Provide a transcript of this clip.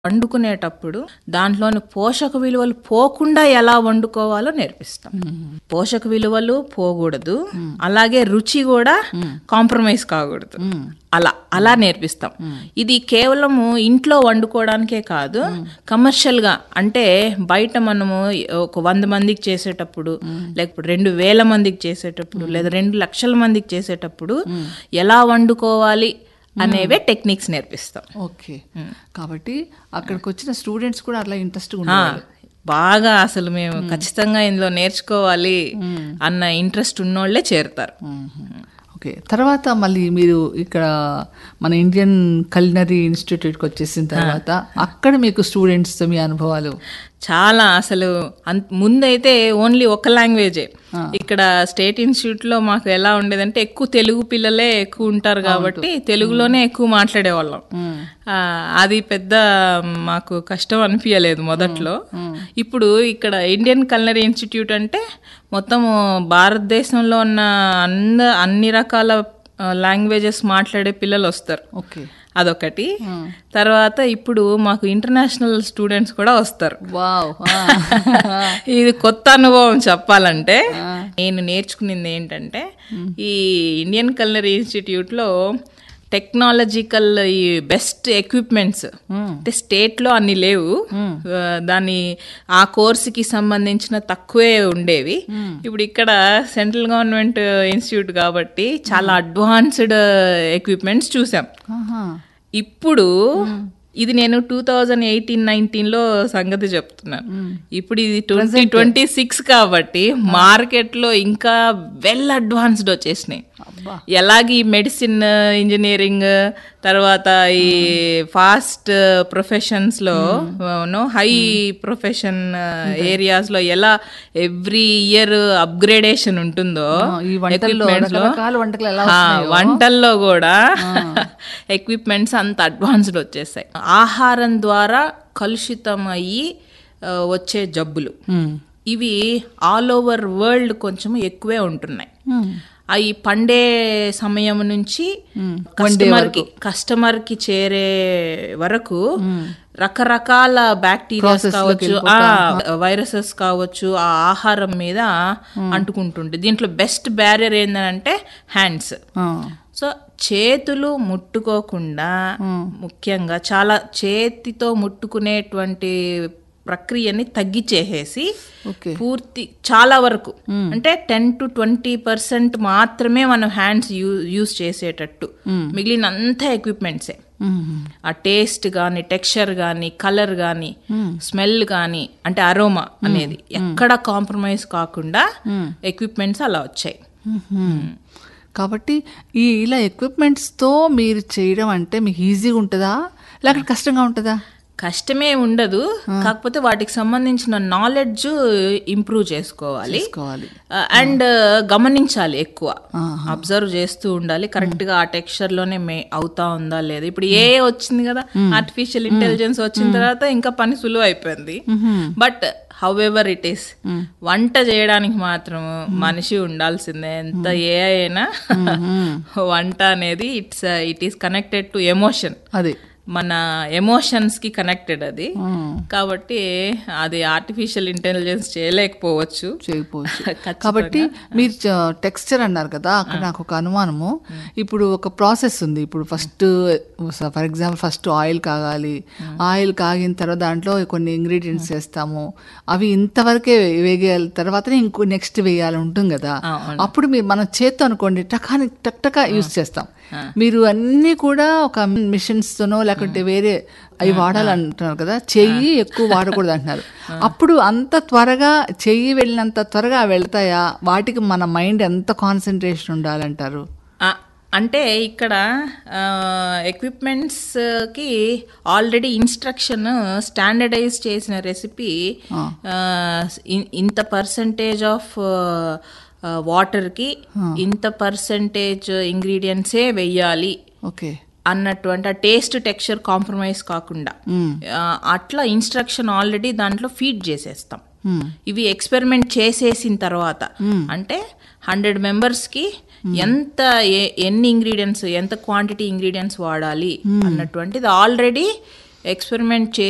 వండుకునేటప్పుడు దాంట్లోని పోషక విలువలు పోకుండా ఎలా వండుకోవాలో నేర్పిస్తాం పోషక విలువలు పోకూడదు అలాగే రుచి కూడా కాంప్రమైజ్ కాకూడదు అలా అలా నేర్పిస్తాం ఇది కేవలము ఇంట్లో వండుకోవడానికే కాదు కమర్షియల్ గా అంటే బయట మనము ఒక వంద మందికి చేసేటప్పుడు లేకపోతే రెండు వేల మందికి చేసేటప్పుడు లేదా రెండు లక్షల మందికి చేసేటప్పుడు ఎలా వండుకోవాలి అనేవే టెక్నిక్స్ నేర్పిస్తాం ఓకే కాబట్టి అక్కడికి వచ్చిన స్టూడెంట్స్ కూడా అట్లా ఇంట్రెస్ట్ ఆ, ఉండాలి బాగా అసలు మేము ఖచ్చితంగా ఇందులో నేర్చుకోవాలి అన్న ఇంట్రెస్ట్ ఉన్నోళ్లే చేరుతారు ఓకే తర్వాత మళ్ళీ మీరు ఇక్కడ మన ఇండియన్ కలినరీ ఇన్స్టిట్యూట్కి వచ్చేసిన తర్వాత అక్కడ మీకు స్టూడెంట్స్తో మీ అనుభవాలు చాలా అసలు అంత ముందైతే ఓన్లీ ఒక లాంగ్వేజే ఇక్కడ స్టేట్ ఇన్స్టిట్యూట్ లో మాకు ఎలా ఉండేదంటే ఎక్కువ తెలుగు పిల్లలే ఎక్కువ ఉంటారు కాబట్టి తెలుగులోనే ఎక్కువ మాట్లాడేవాళ్ళం ఆ, అది పెద్ద మాకు కష్టం అనిపించలేదు మొదట్లో ఇప్పుడు ఇక్కడ ఇండియన్ కల్నరీ ఇన్స్టిట్యూట్ అంటే మొత్తం భారతదేశంలో ఉన్న అంద అన్ని రకాల లాంగ్వేజెస్ మాట్లాడే పిల్లలు వస్తారు ఓకే అదొకటి తర్వాత ఇప్పుడు మాకు ఇంటర్నేషనల్ స్టూడెంట్స్ కూడా వస్తారు వావ్ ఇది కొత్త అనుభవం చెప్పాలంటే నేను నేర్చుకునింది ఏంటంటే ఈ ఇండియన్ కల్నరీ ఇన్స్టిట్యూట్ లో టెక్నాలజికల్ ఈ బెస్ట్ ఎక్విప్మెంట్స్ అంటే స్టేట్ లో అన్ని లేవు ఆ, దాని ఆ కోర్సుకి సంబంధించిన తక్కువే ఉండేవి ఇప్పుడు ఇక్కడ సెంట్రల్ గవర్నమెంట్ ఇన్స్టిట్యూట్ కాబట్టి చాలా అడ్వాన్స్డ్ ఎక్విప్మెంట్స్ చూసాం ఇప్పుడు ఇది నేను టూ థౌజండ్ ఎయిటీన్ నైన్టీన్ లో సంగతి చెప్తున్నాను ఇప్పుడు ఇది ట్వంటీ ట్వంటీ సిక్స్ కాబట్టి మార్కెట్ లో ఇంకా వెల్ అడ్వాన్స్డ్ వచ్చేసినాయి అబ్బా ఎలాగ ఈ మెడిసిన్ ఇంజనీరింగ్ తర్వాత ఈ ఫాస్ట్ ప్రొఫెషన్స్ లో హై ప్రొఫెషన్ ఏరియాస్ లో ఎలా ఎవ్రీ ఇయర్ అప్గ్రేడేషన్ ఉంటుందో ఈ వంటల్లో equipments లో, రకరకాల వంటలు ఎలా ఆ, వంటల్లో కూడా ఎక్విప్మెంట్స్ అంత అడ్వాన్స్డ్ వచ్చేసాయి ఆహారం ద్వారా కలుషితం అయ్యి ఆ, వచ్చే జబ్బులు ఇవి ఆల్ ఓవర్ వరల్డ్ కొంచెం ఎక్కువే ఉంటున్నాయి అవి పండే సమయం నుంచి కస్టమర్ కి కస్టమర్ కి చేరే వరకు రకరకాల బ్యాక్టీరియాస్ కావచ్చు వైరసెస్ కావచ్చు ఆ ఆహారం మీద అంటుకుంటుంది దీంట్లో బెస్ట్ బ్యారియర్ ఏంటంటే హ్యాండ్స్ సో చేతులు ముట్టుకోకుండా ముఖ్యంగా చాలా చేతితో ముట్టుకునేటువంటి ప్రక్రియని తగ్గిచేసేసి ఓకే పూర్తి చాలా వరకు అంటే టెన్ టు ట్వంటీ పర్సెంట్ మాత్రమే మనం హ్యాండ్స్ యూజ్ చేసేటట్టు మిగిలిన అంతా ఎక్విప్మెంట్సే ఆ టేస్ట్ కానీ టెక్స్చర్ కానీ కలర్ కానీ స్మెల్ కానీ అంటే అరోమా అనేది ఎక్కడ కాంప్రమైజ్ కాకుండా ఎక్విప్మెంట్స్ అలా వచ్చాయి కాబట్టి ఈ ఇలా ఎక్విప్మెంట్స్తో మీరు చేయడం అంటే మీకు ఈజీగా ఉంటుందా లేకపోతే కష్టంగా ఉంటుందా కష్టమే ఉండదు కాకపోతే వాటికి సంబంధించిన నాలెడ్జ్ ఇంప్రూవ్ చేసుకోవాలి తీసుకోవాలి అండ్ గమనించాలి ఎక్కువ అబ్జర్వ్ చేస్తూ ఉండాలి కరెక్ట్ గా ఆ టెక్స్చర్ లోనే మే అవుతా ఉందా లేదా ఇప్పుడు ఏ వచ్చింది కదా ఆర్టిఫిషియల్ ఇంటెలిజెన్స్ వచ్చిన తర్వాత ఇంకా పని సులువు అయిపోయింది but however it is వంట చేయడానికి మాత్రం మనిషి ఉండాల్సిందే ఎంత ఏ అయినా వంట అనేది it's it is connected to emotion అది మన ఎమోషన్స్ కి కనెక్టెడ్ అది కాబట్టి అది ఆర్టిఫిషియల్ ఇంటెలిజెన్స్ చేయలేకపోవచ్చు చేయకపోవచ్చు కాబట్టి మీరు టెక్స్చర్ అన్నారు కదా అక్కడ నాకు ఒక అనుమానము ఇప్పుడు ఒక ప్రాసెస్ ఉంది ఇప్పుడు first for example first oil కాగాలి ఆయిల్ కాగిన తర్వాత దాంట్లో కొన్ని ఇంగ్రీడియంట్స్ వేస్తాము అవి ఇంతవరకే వేగే తర్వాతనే ఇంకో నెక్స్ట్ వేయాలి ఉంటుంది కదా అప్పుడు మీరు మనం చేత్తో అనుకోండి టకాని టక్ టకా యూస్ చేస్తాం మీరు అన్నీ కూడా ఒక మిషన్స్ తోనో లేకుంటే వేరే అవి వాడాలంటున్నారు కదా చెయ్యి ఎక్కువ వాడకూడదు అంటున్నారు అప్పుడు అంత త్వరగా చెయ్యి వెళ్ళినంత త్వరగా అవి వెళ్తాయా వాటికి మన మైండ్ ఎంత కాన్సన్ట్రేషన్ ఉండాలంటారు ఆ, అంటే ఇక్కడ ఎక్విప్మెంట్స్ కి ఆల్రెడీ ఇన్స్ట్రక్షన్ స్టాండర్డైజ్ చేసిన రెసిపీ ఇంత పర్సంటేజ్ ఆఫ్ వాటర్ కి ఇంత పర్సంటేజ్ ఇంగ్రీడియంట్సే వెయ్యాలి ఓకే అన్నటువంటి ఆ టేస్ట్ టెక్స్చర్ కాంప్రమైజ్ కాకుండా ఆ, అట్లా ఇన్స్ట్రక్షన్ ఆల్రెడీ దాంట్లో ఫీడ్ చేసేస్తాం ఇవి ఎక్స్పెరిమెంట్ చేసేసిన తర్వాత అంటే హండ్రెడ్ మెంబర్స్ కి ఎంత ఏ- ఎన్ని ఇంగ్రీడియంట్స్ ఎంత క్వాంటిటీ ఇంగ్రీడియంట్స్ వాడాలి అన్నటువంటిది ఆల్రెడీ ఎక్స్పెరిమెంట్ చే